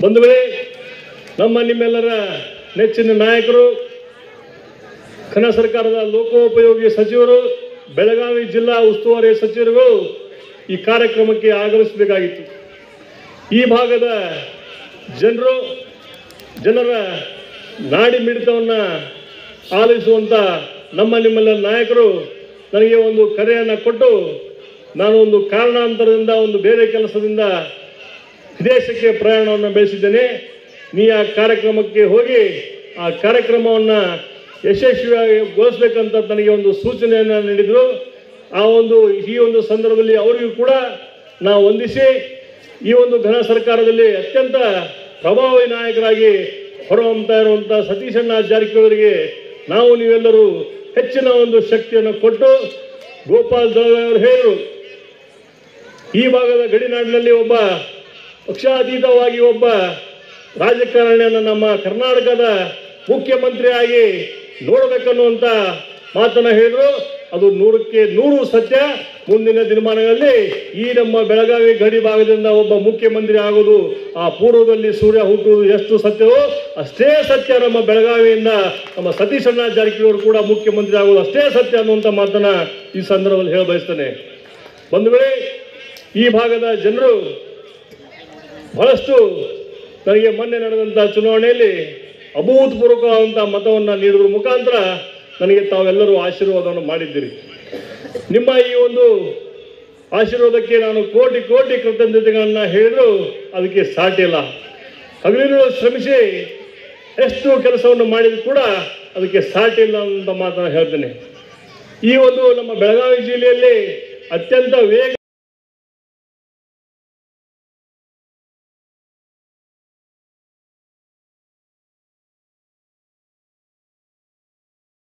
ಬಂಧುಗಳೇ ನಮ್ಮ ನಿಮ್ಮೆಲ್ಲರ ನೆಚ್ಚಿನ ನಾಯಕರು ಕನ್ನಡ ಸರ್ಕಾರದ ಲೋಕೋಪಯೋಗಿ ಸಚಿವರು ಬೆಳಗಾವಿ ಜಿಲ್ಲಾ ಉಸ್ತುವಾರಿ ಸಚಿವರುಗಳು ಈ ಕಾರ್ಯಕ್ರಮಕ್ಕೆ ಆಗಮಿಸಬೇಕಾಗಿತ್ತು ಈ ಭಾಗದ ಜನರು ಜನರ ನಾಡಿ ಮಿಡಿತವನ್ನು ಆಲಿಸುವಂಥ ನಮ್ಮ ನಿಮ್ಮೆಲ್ಲ ನಾಯಕರು ನನಗೆ ಒಂದು ಕರೆಯನ್ನು ಕೊಟ್ಟು ನಾನು ಒಂದು ಕಾರಣಾಂತರದಿಂದ ಒಂದು ಬೇರೆ ಕೆಲಸದಿಂದ ವಿದೇಶಕ್ಕೆ ಪ್ರಯಾಣವನ್ನು ಬೆಳೆಸಿದ್ದೇನೆ ನೀ ಆ ಕಾರ್ಯಕ್ರಮಕ್ಕೆ ಹೋಗಿ ಆ ಕಾರ್ಯಕ್ರಮವನ್ನು ಯಶಸ್ವಿಯಾಗಿ ಗೊಳಿಸ್ಬೇಕಂತ ನನಗೆ ಒಂದು ಸೂಚನೆಯನ್ನು ನೀಡಿದರು ಆ ಒಂದು ಈ ಒಂದು ಸಂದರ್ಭದಲ್ಲಿ ಅವರಿಗೂ ಕೂಡ ನಾವು ವಂದಿಸಿ ಈ ಒಂದು ಘನ ಸರ್ಕಾರದಲ್ಲಿ ಅತ್ಯಂತ ಪ್ರಭಾವಿ ನಾಯಕರಾಗಿ ಹೊರಹೊಮ್ಮತಾ ಇರುವಂಥ ಸತೀಶಣ್ಣ ಜಾರಕಿಹೊಳಿಗೆ ನಾವು ನೀವೆಲ್ಲರೂ ಹೆಚ್ಚಿನ ಒಂದು ಶಕ್ತಿಯನ್ನು ಕೊಟ್ಟು ಗೋಪಾಲ್ ದಳವೆ ಅವರು ಹೇಳಿದರು ಈ ಭಾಗದ ಗಡಿನಾಡಿನಲ್ಲಿ ಒಬ್ಬ ಪಕ್ಷಾತೀತವಾಗಿ ಒಬ್ಬ ರಾಜಕಾರಣಿಯನ್ನು ನಮ್ಮ ಕರ್ನಾಟಕದ ಮುಖ್ಯಮಂತ್ರಿಯಾಗಿ ನೋಡಬೇಕನ್ನುವಂಥ ಮಾತನ್ನು ಹೇಳಿದರು ಅದು ನೂರಕ್ಕೆ ನೂರು ಸತ್ಯ ಮುಂದಿನ ದಿನಮಾನಗಳಲ್ಲಿ ಈ ನಮ್ಮ ಬೆಳಗಾವಿ ಗಡಿ ಭಾಗದಿಂದ ಒಬ್ಬ ಮುಖ್ಯಮಂತ್ರಿ ಆಗೋದು ಆ ಪೂರ್ವದಲ್ಲಿ ಸೂರ್ಯ ಹುಟ್ಟುವುದು ಎಷ್ಟು ಸತ್ಯವೋ ಅಷ್ಟೇ ಸತ್ಯ ನಮ್ಮ ಬೆಳಗಾವಿಯಿಂದ ನಮ್ಮ ಸತೀಶಣ್ಣ ಜಾರಕಿಹೊಳಿ ಕೂಡ ಮುಖ್ಯಮಂತ್ರಿ ಆಗೋದು ಅಷ್ಟೇ ಸತ್ಯ ಅನ್ನುವಂಥ ಮಾತನ್ನ ಈ ಸಂದರ್ಭದಲ್ಲಿ ಹೇಳ ಬಯಸ್ತೇನೆ ಬಂಧುಗಳೇ ಈ ಭಾಗದ ಜನರು ಬಹಳಷ್ಟು ನನಗೆ ಮೊನ್ನೆ ನಡೆದಂಥ ಚುನಾವಣೆಯಲ್ಲಿ ಅಭೂತಪೂರ್ವಕವಾದಂಥ ಮತವನ್ನು ನೀಡುವ ಮುಖಾಂತರ ನನಗೆ ತಾವೆಲ್ಲರೂ ಆಶೀರ್ವಾದವನ್ನು ಮಾಡಿದ್ದೀರಿ ನಿಮ್ಮ ಈ ಒಂದು ಆಶೀರ್ವಾದಕ್ಕೆ ನಾನು ಕೋಟಿ ಕೋಟಿ ಕೃತಜ್ಞತೆಗಳನ್ನು ಹೇಳಿದ್ರು ಅದಕ್ಕೆ ಸಾಟಿ ಇಲ್ಲ ಹಗಲಿರುಳು ಶ್ರಮಿಸಿ ಎಷ್ಟು ಕೆಲಸವನ್ನು ಮಾಡಿದ್ರು ಕೂಡ ಅದಕ್ಕೆ ಸಾಟಿ ಇಲ್ಲ ಅಂತ ಮಾತನ್ನು ಹೇಳ್ತೇನೆ ಈ ಒಂದು ನಮ್ಮ ಬೆಳಗಾವಿ ಜಿಲ್ಲೆಯಲ್ಲಿ ಅತ್ಯಂತ ವೇಗ